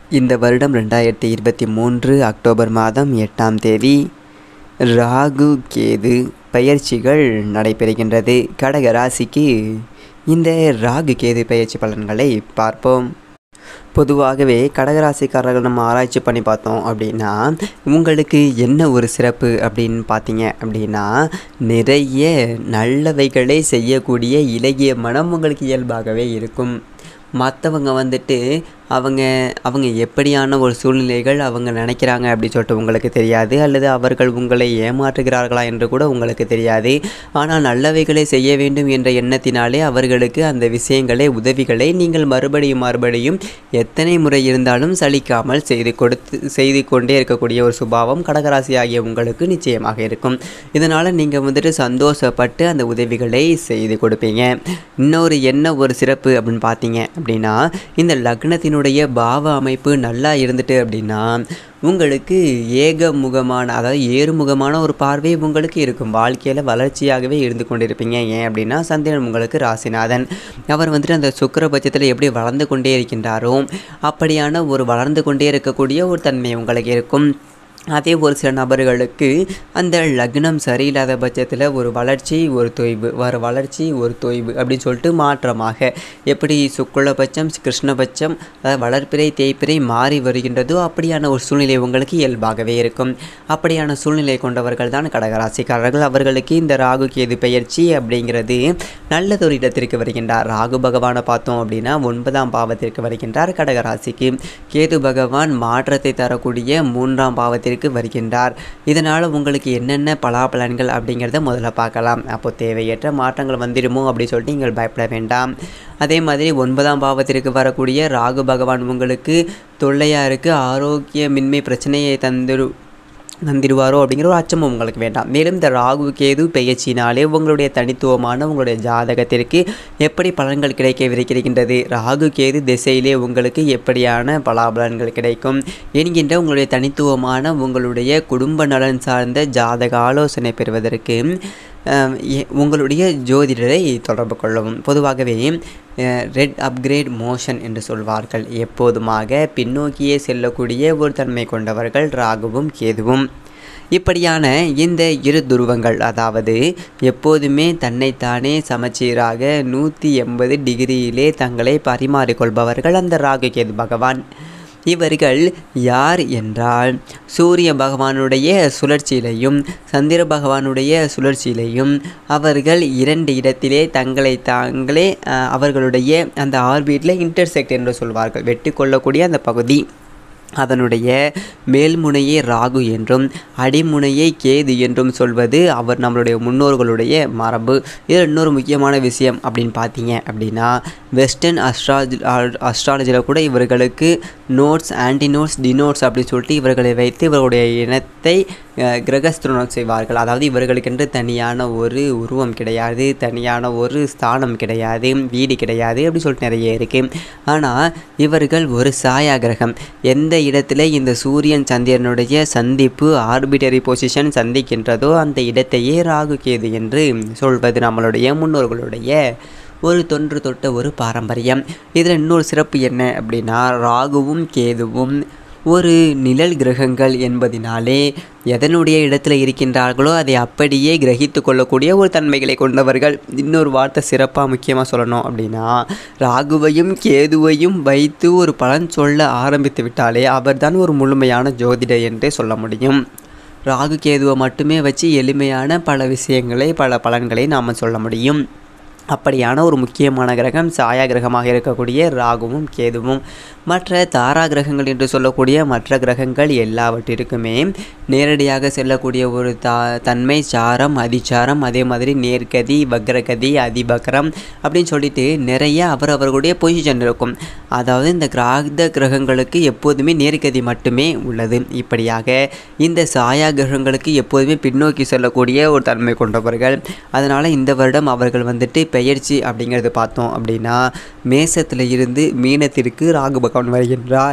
இந்த வருடம் ரெண்டாயிரத்தி இருபத்தி மூன்று அக்டோபர் மாதம் எட்டாம் தேதி ராகு கேது பயிற்சிகள் நடைபெறுகின்றது கடக ராசிக்கு இந்த ராகு கேது பயிற்சி பலன்களை பார்ப்போம் பொதுவாகவே கடகராசிக்காரர்கள் நம்ம ஆராய்ச்சி பண்ணி பார்த்தோம் அப்படின்னா உங்களுக்கு என்ன ஒரு சிறப்பு அப்படின்னு பார்த்தீங்க அப்படின்னா நிறைய நல்லவைகளை செய்யக்கூடிய இலகிய மனம் உங்களுக்கு இயல்பாகவே இருக்கும் மற்றவங்க வந்துட்டு அவங்க அவங்க எப்படியான ஒரு சூழ்நிலைகள் அவங்க நினைக்கிறாங்க அப்படி சொல்லிட்டு உங்களுக்கு தெரியாது அல்லது அவர்கள் உங்களை ஏமாற்றுகிறார்களா என்று கூட உங்களுக்கு தெரியாது ஆனால் நல்லவைகளை செய்ய வேண்டும் என்ற எண்ணத்தினாலே அவர்களுக்கு அந்த விஷயங்களை உதவிகளை நீங்கள் மறுபடியும் மறுபடியும் எத்தனை முறை இருந்தாலும் சலிக்காமல் செய்து கொடுத்து செய்து கொண்டே இருக்கக்கூடிய ஒரு சுபாவம் கடகராசி ஆகிய உங்களுக்கு நிச்சயமாக இருக்கும் இதனால் நீங்கள் வந்துட்டு சந்தோஷப்பட்டு அந்த உதவிகளை செய்து கொடுப்பீங்க இன்னொரு என்ன ஒரு சிறப்பு அப்படின்னு பார்த்தீங்க அப்படின்னா இந்த லக்னத்தினுடைய பாவ அமைப்பு நல்லா இருந்துட்டு அப்படின்னா உங்களுக்கு ஏகமுகமான அதாவது ஏறுமுகமான ஒரு பார்வை உங்களுக்கு இருக்கும் வாழ்க்கையில் வளர்ச்சியாகவே இருந்து கொண்டிருப்பீங்க ஏன் அப்படின்னா சந்திரன் உங்களுக்கு ராசிநாதன் அவர் வந்துட்டு அந்த சுக்கர பட்சத்தில் எப்படி வளர்ந்து கொண்டே இருக்கின்றாரோ அப்படியான ஒரு வளர்ந்து கொண்டே இருக்கக்கூடிய ஒரு தன்மை உங்களுக்கு இருக்கும் அதே ஒரு சில நபர்களுக்கு அந்த லக்னம் சரியில்லாத பட்சத்தில் ஒரு வளர்ச்சி ஒரு தொய்வு ஒரு வளர்ச்சி ஒரு தொய்வு அப்படின்னு சொல்லிட்டு மாற்றமாக எப்படி சுக்குலபட்சம் கிருஷ்ணபட்சம் அதாவது வளர்ப்பிறை தேய்ப்பிறை மாறி வருகின்றதோ அப்படியான ஒரு சூழ்நிலை உங்களுக்கு இயல்பாகவே இருக்கும் அப்படியான சூழ்நிலை கொண்டவர்கள் தான் கடகராசிக்காரர்கள் அவர்களுக்கு இந்த ராகு கேது பெயர்ச்சி அப்படிங்கிறது நல்லதொரு இடத்திற்கு வருகின்றார் ராகு பகவானை பார்த்தோம் அப்படின்னா ஒன்பதாம் பாவத்திற்கு வருகின்றார் கடகராசிக்கு கேது பகவான் மாற்றத்தை தரக்கூடிய மூன்றாம் பாவத்திற்கு இடத்திற்கு வருகின்றார் இதனால் உங்களுக்கு என்னென்ன பலாபலன்கள் அப்படிங்கிறத முதல்ல பார்க்கலாம் அப்போ தேவையற்ற மாற்றங்கள் வந்துடுமோ அப்படின்னு சொல்லிட்டு நீங்கள் பயப்பட வேண்டாம் அதே மாதிரி ஒன்பதாம் பாவத்திற்கு வரக்கூடிய ராகு பகவான் உங்களுக்கு தொல்லையாக இருக்குது ஆரோக்கியமின்மை பிரச்சனையை தந்துரு தந்திடுவாரோ அப்படிங்கிற ஒரு அச்சமும் உங்களுக்கு வேண்டாம் மேலும் இந்த ராகு கேது பெயர்ச்சினாலே உங்களுடைய தனித்துவமான உங்களுடைய ஜாதகத்திற்கு எப்படி பலன்கள் கிடைக்கவிருக்கின்றது ராகு கேது திசையிலே உங்களுக்கு எப்படியான பலாபலன்கள் கிடைக்கும் என்கின்ற உங்களுடைய தனித்துவமான உங்களுடைய குடும்ப நலன் சார்ந்த ஜாதக ஆலோசனை பெறுவதற்கு உங்களுடைய ஜோதிடரை தொடர்பு கொள்ளவும் பொதுவாகவே ரெட் அப்கிரேட் மோஷன் என்று சொல்வார்கள் எப்போதுமாக பின்னோக்கியே செல்லக்கூடிய ஒரு தன்மை கொண்டவர்கள் ராகுவும் கேதுவும் இப்படியான இந்த இரு துருவங்கள் அதாவது எப்போதுமே தன்னைத்தானே சமச்சீராக நூற்றி எண்பது டிகிரியிலே தங்களை பரிமாறிக்கொள்பவர்கள் அந்த ராகு கேது பகவான் இவர்கள் யார் என்றால் சூரிய பகவானுடைய சுழற்சியிலையும் சந்திர பகவானுடைய சுழற்சியிலையும் அவர்கள் இரண்டு இடத்திலே தங்களை தாங்களே அவர்களுடைய அந்த ஆர்பிட்டில் இன்டர்செக்ட் என்று சொல்வார்கள் வெட்டி கொள்ளக்கூடிய அந்த பகுதி அதனுடைய மேல்முனையை ராகு என்றும் அடிமுனையை கேது என்றும் சொல்வது அவர் நம்மளுடைய முன்னோர்களுடைய மரபு இது இன்னொரு முக்கியமான விஷயம் அப்படின்னு பார்த்தீங்க அப்படின்னா வெஸ்டர்ன் அஸ்ட்ராலஜி அஸ்ட்ராலஜியில் கூட இவர்களுக்கு நோட்ஸ் ஆன்டி நோட்ஸ் டினோட்ஸ் அப்படின்னு சொல்லிட்டு இவர்களை வைத்து இவர்களுடைய இனத்தை கிரகஸ்திரணம் செய்வார்கள் அதாவது இவர்களுக்கென்று தனியான ஒரு உருவம் கிடையாது தனியான ஒரு ஸ்தானம் கிடையாது வீடு கிடையாது அப்படி சொல்லிட்டு நிறைய இருக்குது ஆனால் இவர்கள் ஒரு சாயா கிரகம் எந்த இடத்துல இந்த சூரியன் சந்திரனுடைய சந்திப்பு ஆர்பிட்டரி பொசிஷன் சந்திக்கின்றதோ அந்த இடத்தையே ராகு கேது என்று சொல்வது நம்மளுடைய முன்னோர்களுடைய ஒரு தொன்று தொட்ட ஒரு பாரம்பரியம் இதில் இன்னொரு சிறப்பு என்ன அப்படின்னா ராகுவும் கேதுவும் ஒரு நிழல் கிரகங்கள் என்பதினாலே எதனுடைய இடத்துல இருக்கின்றார்களோ அதை அப்படியே கிரகித்து கொள்ளக்கூடிய ஒரு தன்மைகளை கொண்டவர்கள் இன்னொரு வார்த்தை சிறப்பாக முக்கியமாக சொல்லணும் அப்படின்னா ராகுவையும் கேதுவையும் வைத்து ஒரு பலன் சொல்ல ஆரம்பித்து விட்டாலே அவர்தான் ஒரு முழுமையான ஜோதிடர் என்றே சொல்ல முடியும் ராகு கேதுவை மட்டுமே வச்சு எளிமையான பல விஷயங்களை பல பலன்களை நாம் சொல்ல முடியும் அப்படியான ஒரு முக்கியமான கிரகம் சாயா கிரகமாக இருக்கக்கூடிய ராகுவும் கேதுவும் மற்ற தாரா கிரகங்கள் என்று சொல்லக்கூடிய மற்ற கிரகங்கள் எல்லாவற்றிற்குமே நேரடியாக செல்லக்கூடிய ஒரு தா தன்மை சாரம் அதிச்சாரம் அதே மாதிரி நேர்கதி வக்ரகதி அதிபக்ரம் அப்படின்னு சொல்லிட்டு நிறைய அவரவர்களுடைய பொசிஷன் இருக்கும் அதாவது இந்த கிராத கிரகங்களுக்கு எப்போதுமே நேர்கதி மட்டுமே உள்ளது இப்படியாக இந்த சாயா கிரகங்களுக்கு எப்போதுமே பின்னோக்கி செல்லக்கூடிய ஒரு தன்மை கொண்டவர்கள் அதனால் இந்த வருடம் அவர்கள் வந்துட்டு பெயர்ச்சி அப்படிங்கிறது பார்த்தோம் அப்படின்னா மேசத்தில் இருந்து மீனத்திற்கு ராகு பகவான் வருகின்றார்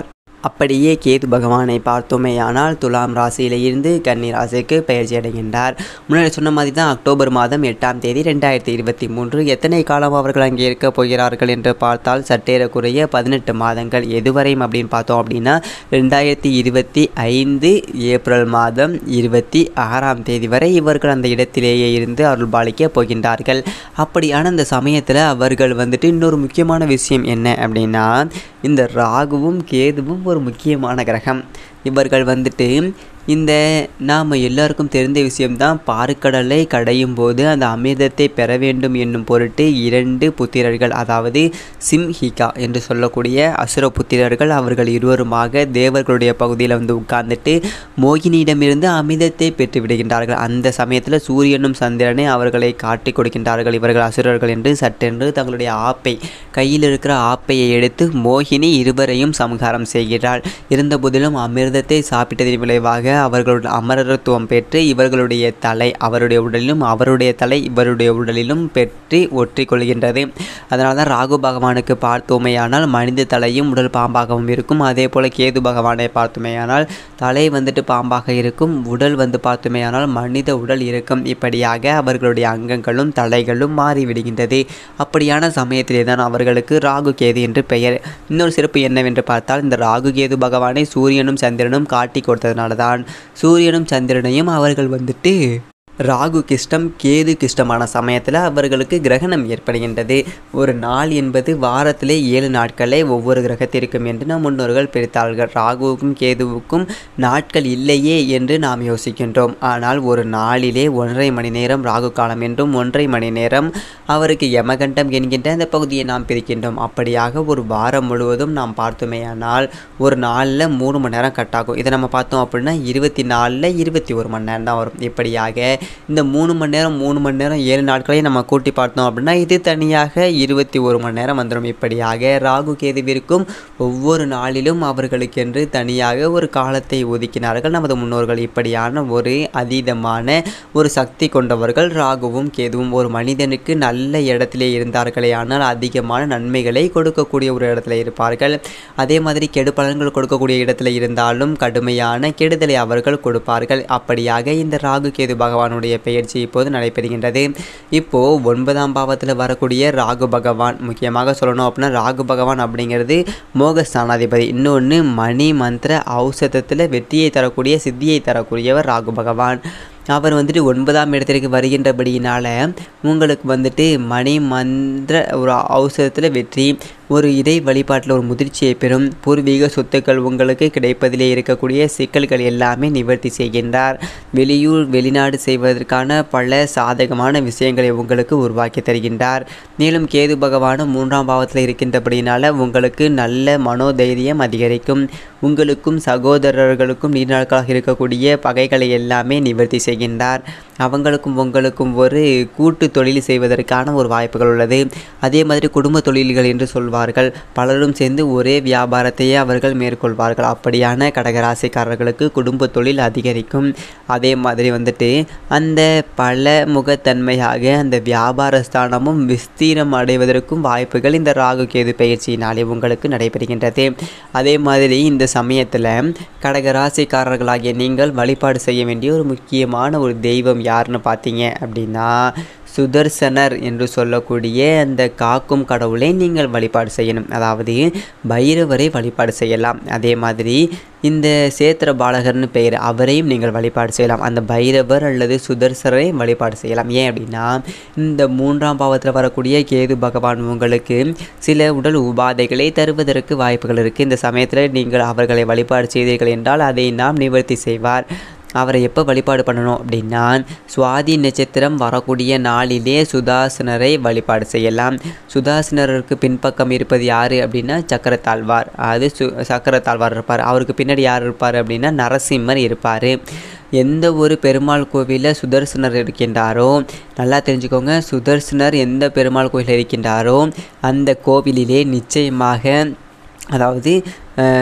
அப்படியே கேது பகவானை பார்த்தோமேயானால் துலாம் ராசியில இருந்து கன்னி ராசிக்கு பயிற்சி அடைகின்றார் முன்னாடி சொன்ன மாதிரி தான் அக்டோபர் மாதம் எட்டாம் தேதி ரெண்டாயிரத்தி இருபத்தி மூன்று எத்தனை காலம் அவர்கள் அங்கே இருக்க போகிறார்கள் என்று பார்த்தால் சற்றேறக்குறைய பதினெட்டு மாதங்கள் எதுவரையும் அப்படின்னு பார்த்தோம் அப்படின்னா ரெண்டாயிரத்தி இருபத்தி ஐந்து ஏப்ரல் மாதம் இருபத்தி ஆறாம் தேதி வரை இவர்கள் அந்த இடத்திலேயே இருந்து அருள் பாலிக்க போகின்றார்கள் அப்படியான அந்த சமயத்தில் அவர்கள் வந்துட்டு இன்னொரு முக்கியமான விஷயம் என்ன அப்படின்னா இந்த ராகுவும் கேதுவும் ஒரு முக்கியமான கிரகம் இவர்கள் வந்துட்டு இந்த நாம் எல்லாருக்கும் தெரிந்த விஷயம்தான் பாறுக்கடலை கடையும் போது அந்த அமிர்தத்தை பெற வேண்டும் என்னும் பொருட்டு இரண்டு புத்திரர்கள் அதாவது சிம்ஹிகா என்று சொல்லக்கூடிய அசுர புத்திரர்கள் அவர்கள் இருவருமாக தேவர்களுடைய பகுதியில் வந்து உட்கார்ந்துட்டு மோகினியிடமிருந்து அமிர்தத்தை பெற்று விடுகின்றார்கள் அந்த சமயத்தில் சூரியனும் சந்திரனை அவர்களை காட்டி கொடுக்கின்றார்கள் இவர்கள் அசுரர்கள் என்று சட்டென்று தங்களுடைய ஆப்பை கையில் இருக்கிற ஆப்பையை எடுத்து மோகினி இருவரையும் சம்ஹாரம் செய்கிறாள் இருந்தபோதிலும் அமிர்தத்தை சாப்பிட்டதின் விளைவாக அவர்களுடைய அமரத்துவம் பெற்று இவர்களுடைய தலை அவருடைய உடலிலும் அவருடைய தலை இவருடைய உடலிலும் பெற்று ஒற்றி கொள்கின்றது அதனால தான் ராகு பகவானுக்கு பார்த்தோமேயானால் மனித தலையும் உடல் பாம்பாகவும் இருக்கும் அதே போல் கேது பகவானை பார்த்தோமேயானால் தலை வந்துட்டு பாம்பாக இருக்கும் உடல் வந்து பார்த்தோமேயானால் மனித உடல் இருக்கும் இப்படியாக அவர்களுடைய அங்கங்களும் தலைகளும் மாறிவிடுகின்றது அப்படியான சமயத்திலே தான் அவர்களுக்கு ராகு கேது என்று பெயர் இன்னொரு சிறப்பு என்னவென்று பார்த்தால் இந்த ராகு கேது பகவானை சூரியனும் சந்திரனும் காட்டி கொடுத்ததுனால தான் சூரியனும் சந்திரனையும் அவர்கள் வந்துட்டு ராகு கிஷ்டம் கேது கிஷ்டமான சமயத்தில் அவர்களுக்கு கிரகணம் ஏற்படுகின்றது ஒரு நாள் என்பது வாரத்திலே ஏழு நாட்களே ஒவ்வொரு கிரகத்திற்கும் என்று நம் முன்னோர்கள் பிரித்தார்கள் ராகுவுக்கும் கேதுவுக்கும் நாட்கள் இல்லையே என்று நாம் யோசிக்கின்றோம் ஆனால் ஒரு நாளிலே ஒன்றரை மணி நேரம் ராகு காலம் என்றும் ஒன்றரை மணி நேரம் அவருக்கு யமகண்டம் என்கின்ற அந்த பகுதியை நாம் பிரிக்கின்றோம் அப்படியாக ஒரு வாரம் முழுவதும் நாம் பார்த்தோமேயானால் ஒரு நாளில் மூணு மணி நேரம் கட் ஆகும் இதை நம்ம பார்த்தோம் அப்படின்னா இருபத்தி நாலில் இருபத்தி ஒரு மணி நேரம் தான் வரும் இப்படியாக இந்த மூணு மணி நேரம் மூணு மணி நேரம் ஏழு நாட்களையும் நம்ம கூட்டி பார்த்தோம் அப்படின்னா இது தனியாக இருபத்தி ஒரு மணி நேரம் வந்துடும் இப்படியாக ராகு கேதுவிற்கும் ஒவ்வொரு நாளிலும் அவர்களுக்கென்று தனியாக ஒரு காலத்தை ஒதுக்கினார்கள் நமது முன்னோர்கள் இப்படியான ஒரு அதீதமான ஒரு சக்தி கொண்டவர்கள் ராகுவும் கேதுவும் ஒரு மனிதனுக்கு நல்ல இடத்திலே இருந்தார்களே ஆனால் அதிகமான நன்மைகளை கொடுக்கக்கூடிய ஒரு இடத்துல இருப்பார்கள் அதே மாதிரி கெடு பலன்கள் கொடுக்கக்கூடிய இடத்துல இருந்தாலும் கடுமையான கெடுதலை அவர்கள் கொடுப்பார்கள் அப்படியாக இந்த ராகு கேது பகவானுடைய பெயர்ச்சி இப்போது நடைபெறுகின்றது இப்போ ஒன்பதாம் பாவத்தில் வரக்கூடிய ராகு பகவான் முக்கியமாக சொல்லணும் அப்படின்னா ராகு பகவான் அப்படிங்கிறது மோகஸ்தானாதிபதி இன்னொன்று மணி மந்திர ஔஷதத்தில் வெற்றியை தரக்கூடிய சித்தியை தரக்கூடியவர் ராகு பகவான் அவர் வந்துட்டு ஒன்பதாம் இடத்திற்கு வருகின்றபடியினால் உங்களுக்கு வந்துட்டு மணி மந்திர ஒரு ஔஷதத்தில் வெற்றி ஒரு இறை வழிபாட்டில் ஒரு முதிர்ச்சியை பெறும் பூர்வீக சொத்துக்கள் உங்களுக்கு கிடைப்பதிலே இருக்கக்கூடிய சிக்கல்கள் எல்லாமே நிவர்த்தி செய்கின்றார் வெளியூர் வெளிநாடு செய்வதற்கான பல சாதகமான விஷயங்களை உங்களுக்கு உருவாக்கி தருகின்றார் மேலும் கேது பகவானும் மூன்றாம் பாவத்தில் இருக்கின்றபடியினால் உங்களுக்கு நல்ல மனோதைரியம் அதிகரிக்கும் உங்களுக்கும் சகோதரர்களுக்கும் நீண்ட நாட்களாக இருக்கக்கூடிய பகைகளை எல்லாமே நிவர்த்தி செய்கின்றார் அவங்களுக்கும் உங்களுக்கும் ஒரு கூட்டு தொழில் செய்வதற்கான ஒரு வாய்ப்புகள் உள்ளது அதே மாதிரி குடும்ப தொழில்கள் என்று சொல்வார்கள் பலரும் சேர்ந்து ஒரே வியாபாரத்தையே அவர்கள் மேற்கொள்வார்கள் அப்படியான கடகராசிக்காரர்களுக்கு குடும்ப தொழில் அதிகரிக்கும் அதே மாதிரி வந்துட்டு அந்த பல முகத்தன்மையாக அந்த வியாபார ஸ்தானமும் விஸ்தீரம் அடைவதற்கும் வாய்ப்புகள் இந்த ராகு கேது பயிற்சியினாலே உங்களுக்கு நடைபெறுகின்றது அதே மாதிரி இந்த சமயத்தில் கடகராசிக்காரர்களாகிய நீங்கள் வழிபாடு செய்ய வேண்டிய ஒரு முக்கியமான ஒரு தெய்வம் யாருன்னு பார்த்தீங்க அப்படின்னா சுதர்சனர் என்று சொல்லக்கூடிய அந்த காக்கும் கடவுளை நீங்கள் வழிபாடு செய்யணும் அதாவது பைரவரை வழிபாடு செய்யலாம் அதே மாதிரி இந்த சேத்திர பாலகர்னு பெயர் அவரையும் நீங்கள் வழிபாடு செய்யலாம் அந்த பைரவர் அல்லது சுதர்சரை வழிபாடு செய்யலாம் ஏன் அப்படின்னா இந்த மூன்றாம் பாவத்தில் வரக்கூடிய கேது பகவான் உங்களுக்கு சில உடல் உபாதைகளை தருவதற்கு வாய்ப்புகள் இருக்குது இந்த சமயத்தில் நீங்கள் அவர்களை வழிபாடு செய்தீர்கள் என்றால் அதை நாம் நிவர்த்தி செய்வார் அவரை எப்போ வழிபாடு பண்ணணும் அப்படின்னா சுவாதி நட்சத்திரம் வரக்கூடிய நாளிலே சுதாசனரை வழிபாடு செய்யலாம் சுதாசனருக்கு பின்பக்கம் இருப்பது யார் அப்படின்னா சக்கரத்தாழ்வார் அது சு சக்கரத்தாழ்வார் இருப்பார் அவருக்கு பின்னாடி யார் இருப்பார் அப்படின்னா நரசிம்மர் இருப்பார் எந்த ஒரு பெருமாள் கோவிலில் சுதர்சனர் இருக்கின்றாரோ நல்லா தெரிஞ்சுக்கோங்க சுதர்சனர் எந்த பெருமாள் கோயிலில் இருக்கின்றாரோ அந்த கோவிலிலே நிச்சயமாக அதாவது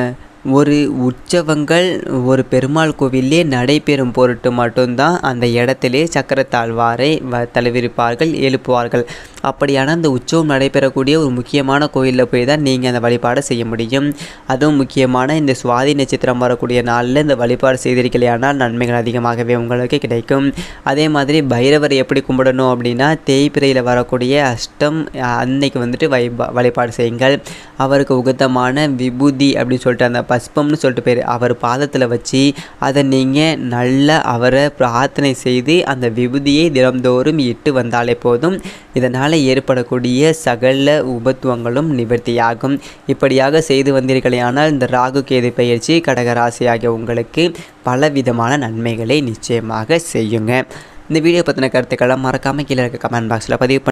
ஒரு உற்சவங்கள் ஒரு பெருமாள் கோவிலே நடைபெறும் பொருட்டு மட்டும்தான் அந்த இடத்திலே சக்கரத்தாழ்வாரை வ தழுவிருப்பார்கள் எழுப்புவார்கள் அப்படியான அந்த உற்சவம் நடைபெறக்கூடிய ஒரு முக்கியமான கோயிலில் போய் தான் நீங்கள் அந்த வழிபாடை செய்ய முடியும் அதுவும் முக்கியமான இந்த சுவாதி நட்சத்திரம் வரக்கூடிய நாளில் இந்த வழிபாடு செய்திருக்கலையானால் நன்மைகள் அதிகமாகவே உங்களுக்கு கிடைக்கும் அதே மாதிரி பைரவர் எப்படி கும்பிடணும் அப்படின்னா தேய்பிரையில் வரக்கூடிய அஷ்டம் அன்னைக்கு வந்துட்டு வைபா வழிபாடு செய்யுங்கள் அவருக்கு உகத்தமான விபூதி அப்படின்னு சொல்லிட்டு அந்த பஸ்பம்னு சொல்லிட்டு பேர் அவர் பாதத்தில் வச்சு அதை நீங்கள் நல்லா அவரை பிரார்த்தனை செய்து அந்த விபூதியை தினம்தோறும் இட்டு வந்தாலே போதும் இதனால் ஏற்படக்கூடிய சகல உபத்துவங்களும் நிவர்த்தியாகும் இப்படியாக செய்து வந்தீர்களேயானால் இந்த ராகு கேது பயிற்சி கடகராசி ஆகிய உங்களுக்கு பலவிதமான நன்மைகளை நிச்சயமாக செய்யுங்க இந்த வீடியோ பற்றின கருத்துக்களை மறக்காமல் கீழே இருக்க கமெண்ட் பாக்ஸில் பதிவு பண்ணி